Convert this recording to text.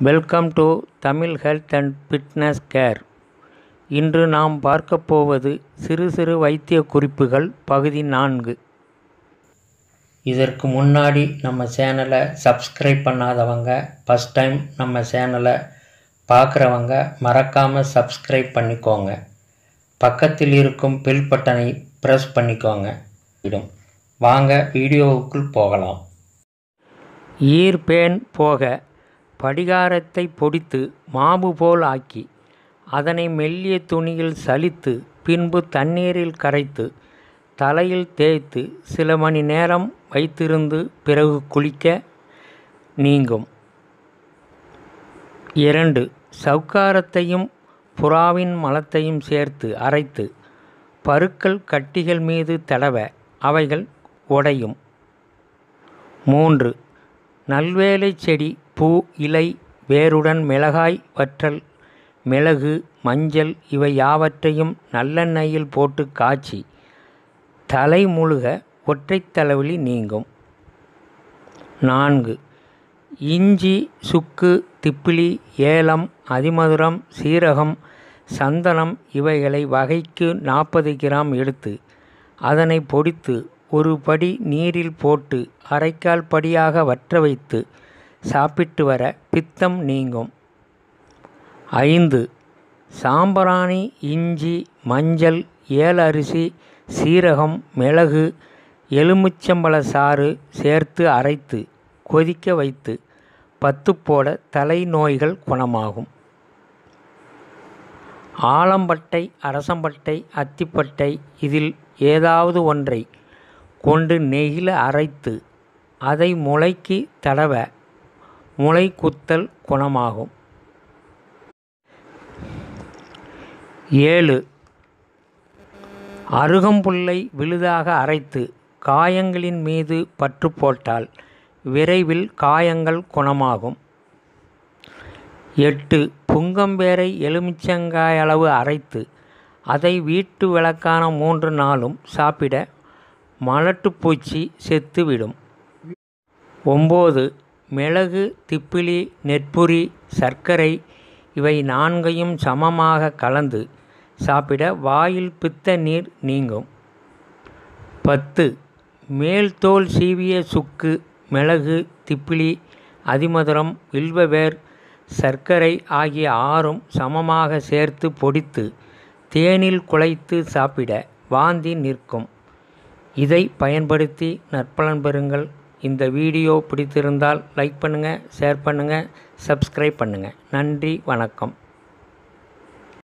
welcome to Tamil health and fitness care இன்று நாம் பார்க்கப் போவது சிறு சிறு வைத்திய குறிப்புகள் பகுதி நான்கு இதற்கு முன்னாடி நம்ம சேனலை சப்ஸ்கிரைப் பண்ணாதவங்க ஃபஸ்ட் டைம் நம்ம சேனலை பார்க்குறவங்க மறக்காமல் சப்ஸ்கிரைப் பண்ணிக்கோங்க பக்கத்தில் இருக்கும் பெல் பட்டனை ப்ரெஸ் பண்ணிக்கோங்க இடும் வாங்க வீடியோவுக்குள் போகலாம் ஈர்ப்பேன் போக படிகாரத்தை பொடித்து மாவு போல் ஆக்கி அதனை மெல்லிய துணியில் சலித்து பின்பு தண்ணீரில் கரைத்து தலையில் தேய்த்து சில மணி நேரம் வைத்திருந்து பிறகு குளிக்க நீங்கும் இரண்டு சவுக்காரத்தையும் புறாவின் மலத்தையும் சேர்த்து அரைத்து பருக்கள் கட்டிகள் மீது தடவ அவைகள் உடையும் மூன்று நல்வேலை செடி பூ இலை வேருடன் மிளகாய் வற்றல் மிளகு மஞ்சள் இவை யாவற்றையும் நல்லெண்ணெயில் போட்டு காய்ச்சி தலை முழுக ஒற்றைத் தலைவலி நீங்கும் நான்கு இஞ்சி சுக்கு திப்பிலி ஏலம் அதிமதுரம் சீரகம் சந்தனம் இவைகளை வகைக்கு நாற்பது கிராம் எடுத்து அதனை பொடித்து ஒரு படி நீரில் போட்டு அரைக்கால் படியாக வற்ற வைத்து சாப்பிட்டு வர பித்தம் நீங்கும் ஐந்து சாம்பிராணி இஞ்சி மஞ்சள் ஏலரிசி சீரகம் மிளகு எலுமிச்சம்பழ சாறு சேர்த்து அரைத்து கொதிக்க வைத்து பத்து போட தலை நோய்கள் குணமாகும் ஆலம்பட்டை அரசம்பட்டை அத்திப்பட்டை இதில் ஏதாவது ஒன்றை கொண்டு நெகிழ அரைத்து அதை முளைக்கு தடவ முளை குத்தல் குணமாகும் ஏழு அருகம்புல்லை விழுதாக அரைத்து காயங்களின் மீது பற்று போட்டால் விரைவில் காயங்கள் குணமாகும் எட்டு புங்கம்பேரை எலுமிச்சங்காய் அளவு அரைத்து அதை வீட்டு விளக்கான மூன்று நாளும் சாப்பிட மலட்டுப்பூச்சி செத்துவிடும் ஒம்பது மிளகு திப்பிலி நெற்புரி சர்க்கரை இவை நான்கையும் சமமாக கலந்து சாப்பிட வாயில் பித்த நீர் நீங்கும் பத்து மேல் தோல் சீவிய சுக்கு மிளகு திப்பிலி அதிமதுரம் வில்வவேர் சர்க்கரை ஆகிய ஆறும் சமமாக சேர்த்து பொடித்து தேனில் குழைத்து சாப்பிட வாந்தி நிற்கும் இதை பயன்படுத்தி நற்பலன் பெறுங்கள் இந்த வீடியோ பிடித்திருந்தால் லைக் பண்ணுங்கள் ஷேர் பண்ணுங்கள் சப்ஸ்கிரைப் பண்ணுங்கள் நன்றி வணக்கம்